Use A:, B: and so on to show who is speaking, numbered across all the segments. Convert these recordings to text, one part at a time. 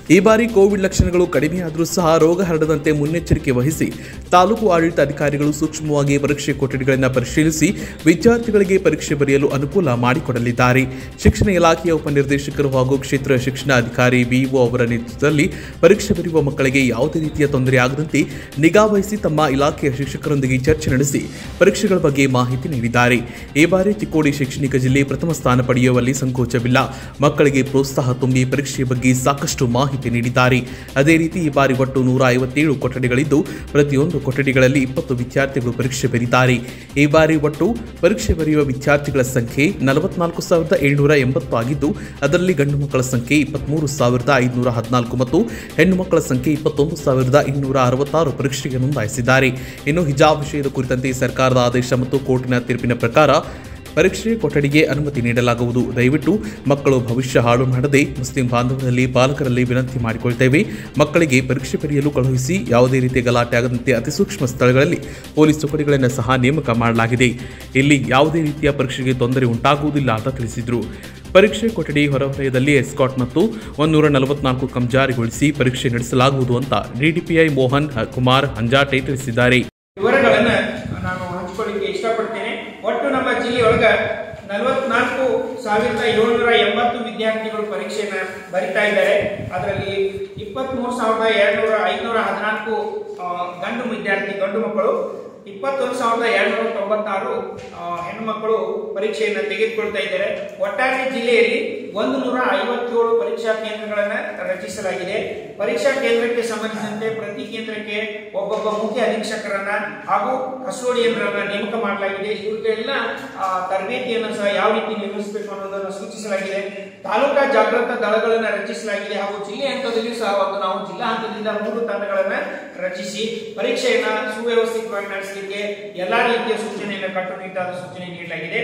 A: ಈ ಬಾರಿ ಕೋವಿಡ್ ಲಕ್ಷಣಗಳು ಕಡಿಮೆಯಾದರೂ ಸಹ ರೋಗ ಹರಡದಂತೆ ಮುನ್ನೆಚ್ಚರಿಕೆ ವಹಿಸಿ ತಾಲೂಕು ಆಡಳಿತ ಅಧಿಕಾರಿಗಳು ಸೂಕ್ಷ್ಮವಾಗಿ ಪರೀಕ್ಷೆ ಕೊಠಡಿಗಳನ್ನು ಪರಿಶೀಲಿಸಿ ವಿದ್ಯಾರ್ಥಿಗಳಿಗೆ ಪರೀಕ್ಷೆ ಬರೆಯಲು ಅನುಕೂಲ ಮಾಡಿಕೊಡಲಿದ್ದಾರೆ ಶಿಕ್ಷಣ ಇಲಾಖೆಯ ಉಪನಿರ್ದೇಶಕರು ಹಾಗೂ ಕ್ಷೇತ್ರ ಶಿಕ್ಷಣ ಅಧಿಕಾರಿ ಬಿಇಒ ಅವರ ನೇತೃತ್ವದಲ್ಲಿ ಪರೀಕ್ಷೆ ಬರೆಯುವ ಮಕ್ಕಳಿಗೆ ಯಾವುದೇ ರೀತಿಯ ತೊಂದರೆ ಆಗದಂತೆ ನಿಗಾ ವಹಿಸಿ ತಮ್ಮ ಇಲಾಖೆಯ ಶಿಕ್ಷಕರೊಂದಿಗೆ ಚರ್ಚೆ ನಡೆಸಿ ಪರೀಕ್ಷೆಗಳ ಬಗ್ಗೆ ಮಾಹಿತಿ ನೀಡಿದ್ದಾರೆ ಈ ಬಾರಿ ಚಿಕ್ಕೋಡಿ ಶೈಕ್ಷಣಿಕ ಜಿಲ್ಲೆ ಪ್ರಥಮ ಸ್ಥಾನ ಪಡೆಯುವಲ್ಲಿ ಸಂಕೋಚವಿಲ್ಲ ಮಕ್ಕಳಿಗೆ ಪ್ರೋತ್ಸಾಹ ತುಂಬಿ ಪರೀಕ್ಷೆಯ ಬಗ್ಗೆ ಸಾಕಷ್ಟು ಮಾಹಿತಿ ನೀಡಿದ್ದಾರೆ ಅದೇ ರೀತಿ ಈ ಬಾರಿ ಒಟ್ಟು ನೂರ ಐವತ್ತೇಳು ಕೊಠಡಿಗಳಿದ್ದು ಪ್ರತಿಯೊಂದು ಕೊಠಡಿಗಳಲ್ಲಿ ಇಪ್ಪತ್ತು ವಿದ್ಯಾರ್ಥಿಗಳು ಪರೀಕ್ಷೆ ಬರೀತಾರೆ ಈ ಬಾರಿ ಒಟ್ಟು ಪರೀಕ್ಷೆ ಬರೆಯುವ ವಿದ್ಯಾರ್ಥಿಗಳ ಸಂಖ್ಯೆ ನಲವತ್ನಾಲ್ಕು ಸಾವಿರದ ಏಳ್ನೂರ ಎಂಬತ್ತು ಆಗಿದ್ದು ಅದರಲ್ಲಿ ಗಂಡು ಮಕ್ಕಳ ಸಂಖ್ಯೆ ಇಪ್ಪತ್ತ್ಮೂರು ಸಾವಿರದ ಐದುನೂರ ಹದಿನಾಲ್ಕು ಮತ್ತು ಹೆಣ್ಣು ಮಕ್ಕಳ ಸಂಖ್ಯೆ ಇಪ್ಪತ್ತೊಂದು ಸಾವಿರದ ಇನ್ನೂರ ಅರವತ್ತಾರು ಪರೀಕ್ಷೆಗೆ ನೋಂದಾಯಿಸಿದ್ದಾರೆ ಇನ್ನು ಹಿಜಾಬ್ ವಿಷಯದ ಕುರಿತಂತೆ ಸರ್ಕಾರದ ಆದೇಶ ಮತ್ತು ಕೋರ್ಟಿನ ತೀರ್ಪಿನ ಪ್ರಕಾರ ಪರೀಕ್ಷೆ ಕೊಠಡಿಗೆ ಅನುಮತಿ ನೀಡಲಾಗುವುದು ದಯವಿಟ್ಟು ಮಕ್ಕಳು ಭವಿಷ್ಯ ಹಾಳು ಮಾಡದೆ ಮುಸ್ಲಿಂ ಬಾಂಧವರಲ್ಲಿ ಪಾಲಕರಲ್ಲಿ ವಿನಂತಿ ಮಾಡಿಕೊಳ್ತೇವೆ ಮಕ್ಕಳಿಗೆ ಪರೀಕ್ಷೆ ಬರೆಯಲು ಕಳುಹಿಸಿ ಯಾವುದೇ ರೀತಿಯ ಗಲಾಟೆ ಆಗದಂತೆ ಅತಿ ಸೂಕ್ಷ್ಮ ಸ್ಥಳಗಳಲ್ಲಿ ಪೊಲೀಸ್ ತುಕಡಿಗಳನ್ನು ಸಹ ನೇಮಕ ಮಾಡಲಾಗಿದೆ ಇಲ್ಲಿ ಯಾವುದೇ ರೀತಿಯ ಪರೀಕ್ಷೆಗೆ ತೊಂದರೆ ಉಂಟಾಗುವುದಿಲ್ಲ ಅಂತ ತಿಳಿಸಿದರು ಪರೀಕ್ಷೆ ಕೊಠಡಿ ಹೊರವಲಯದಲ್ಲಿ ಎಸ್ಕಾಟ್ ಮತ್ತು ಒಂದೂರ ನಲವತ್ನಾಲ್ಕು ಕಂಜಾರಿಗೊಳಿಸಿ ಪರೀಕ್ಷೆ ನಡೆಸಲಾಗುವುದು ಅಂತ ಡಿಡಿಪಿಐ ಮೋಹನ್ ಕುಮಾರ್ ಹಂಜಾಟೆ ತಿಳಿಸಿದ್ದಾರೆ
B: ವಿವರಗಳನ್ನ ನಾನು ಹಂಚಿಕೊಳ್ಳಿಕ್ಕೆ ಇಷ್ಟಪಡ್ತೇನೆ ಒಟ್ಟು ನಮ್ಮ ಜಿಲ್ಲೆಯೊಳಗ ನಲವತ್ನಾಲ್ಕು ಸಾವಿರದ ಏಳ್ನೂರ ಎಂಬತ್ತು ವಿದ್ಯಾರ್ಥಿಗಳು ಪರೀಕ್ಷೆಯನ್ನ ಬರಿತಾ ಇದ್ದಾರೆ ಅದರಲ್ಲಿ ಇಪ್ಪತ್ಮೂರು ಸಾವಿರದ ಎರಡ್ನೂರ ಐನೂರ ಹದಿನಾಲ್ಕು ಆ, ಗಂಡು ವಿದ್ಯಾರ್ಥಿ ಗಂಡು ಮಕ್ಕಳು ಇಪ್ಪತ್ತೊಂದು ಸಾವಿರದ ಎರಡ್ನೂರ ತೊಂಬತ್ತಾರು ಆ, ಹೆಣ್ಣು ಮಕ್ಕಳು ಪರೀಕ್ಷೆಯನ್ನು ತೆಗೆದುಕೊಳ್ತಾ ಇದ್ದಾರೆ ಒಟ್ಟಾರೆ ಜಿಲ್ಲೆಯಲ್ಲಿ ಒಂದು ನೂರ ಐವತ್ತೇಳು ಪರೀಕ್ಷಾ ಕೇಂದ್ರಗಳನ್ನ ರಚಿಸಲಾಗಿದೆ ಪರೀಕ್ಷಾ ಕೇಂದ್ರಕ್ಕೆ ಸಂಬಂಧಿಸಿದಂತೆ ಪ್ರತಿ ಕೇಂದ್ರಕ್ಕೆ ಒಬ್ಬೊಬ್ಬ ಮುಖ್ಯ ಅಧೀಕ್ಷಕರನ್ನ ಹಾಗೂ ಕಸ್ಟೋಡಿಯನ್ರನ್ನ ನೇಮಕ ಮಾಡಲಾಗಿದೆ ಇವರಿಗೆಲ್ಲ ಆ, ತರಬೇತಿಯನ್ನು ಸಹ ಯಾವ ರೀತಿ ನಿರ್ವಹಿಸಬೇಕು ಅನ್ನೋದನ್ನು ಸೂಚಿಸಲಾಗಿದೆ ತಾಲೂಕಾ ಜಾಗೃತ ದಳಗಳನ್ನ ರಚಿಸಲಾಗಿದೆ ಹಾಗೂ ಜಿಲ್ಲೆ ಹಂತದಲ್ಲಿಯೂ ಸಹ ಒಂದು ನಾವು ಜಿಲ್ಲಾ ಹಂತದಿಂದ ಮೂರು ತಂಡಗಳನ್ನ ರಚಿಸಿ ಪರೀಕ್ಷೆಯನ್ನ ಸುವ್ಯವಸ್ಥಿತವಾಗಿ ನಡೆಸಲಿಕ್ಕೆ ಎಲ್ಲಾ ರೀತಿಯ ಸೂಚನೆಯನ್ನು ಕಟ್ಟುನಿಟ್ಟಾದ ಸೂಚನೆ ನೀಡಲಾಗಿದೆ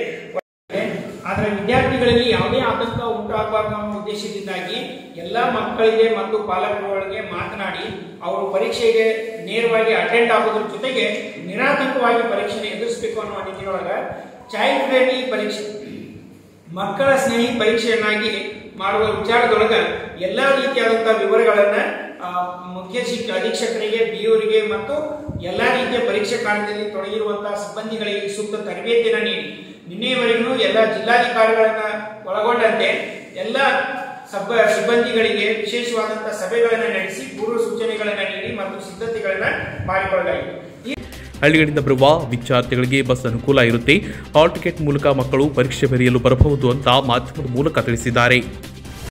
B: ಆದ್ರೆ ವಿದ್ಯಾರ್ಥಿಗಳಲ್ಲಿ ಯಾವುದೇ ಆತಂಕ ಉಂಟಾಗಬಾರದು ಅನ್ನೋ ಉದ್ದೇಶದಿಂದಾಗಿ ಎಲ್ಲಾ ಮಕ್ಕಳಿಗೆ ಮತ್ತು ಪಾಲಕರೊಳಗೆ ಮಾತನಾಡಿ ಅವರು ಪರೀಕ್ಷೆಗೆ ನೇರವಾಗಿ ಅಟೆಂಡ್ ಆಗೋದ್ರ ಜೊತೆಗೆ ನಿರಾತಂಕವಾಗಿ ಪರೀಕ್ಷೆನ ಎದುರಿಸಬೇಕು ಅನ್ನೋ ನಿಟ್ಟಿನೊಳಗ ಚೈಲ್ಡ್ ಫ್ರೆಂಡ್ಲಿ ಪರೀಕ್ಷೆ ಮಕ್ಕಳ ಸ್ನೇಹಿ ಪರೀಕ್ಷೆಯನ್ನಾಗಿ ಮಾಡುವ ವಿಚಾರದೊಳಗ ಎಲ್ಲಾ ರೀತಿಯಾದಂತಹ ವಿವರಗಳನ್ನ ಆ, ಮುಖ್ಯ ಶಿಕ್ಷ ಅಧೀಕ್ಷಕರಿಗೆ ಬಿಒರಿಗೆ ಮತ್ತು ಎಲ್ಲಾ ರೀತಿಯ ಪರೀಕ್ಷೆ ಕಾರ್ಯದಲ್ಲಿ ತೊಡಗಿರುವಂತಹ ಸಿಬ್ಬಂದಿಗಳಿಗೆ ಸೂಕ್ತ ತರಬೇತಿಯನ್ನು ನೀಡಿ ನಿನ್ನೆಯವರೆಗೂ ಎಲ್ಲ ಜಿಲ್ಲಾಧಿಕಾರಿಗಳನ್ನ ಒಳಗೊಂಡಂತೆ ಎಲ್ಲ ಸಬ್ಬ ಸಿಬ್ಬಂದಿಗಳಿಗೆ ವಿಶೇಷವಾದಂತಹ ಸಭೆಗಳನ್ನು ನಡೆಸಿ ಪೂರ್ವ ಸೂಚನೆಗಳನ್ನು ನೀಡಿ ಮತ್ತು ಸಿದ್ಧತೆಗಳನ್ನ ಮಾಡಿಕೊಳ್ಳಲಾಗಿದೆ ಈ
A: ಹಳ್ಳಿಗಳಿಂದ ಬರುವ ವಿದ್ಯಾರ್ಥಿಗಳಿಗೆ ಬಸ್ ಅನುಕೂಲ ಇರುತ್ತೆ ಹಾಲ್ ಟಿಕೆಟ್ ಮೂಲಕ ಮಕ್ಕಳು ಪರೀಕ್ಷೆ ಬರೆಯಲು ಬರಬಹುದು ಅಂತ ಮಾಧ್ಯಮದ ಮೂಲಕ ತಿಳಿಸಿದ್ದಾರೆ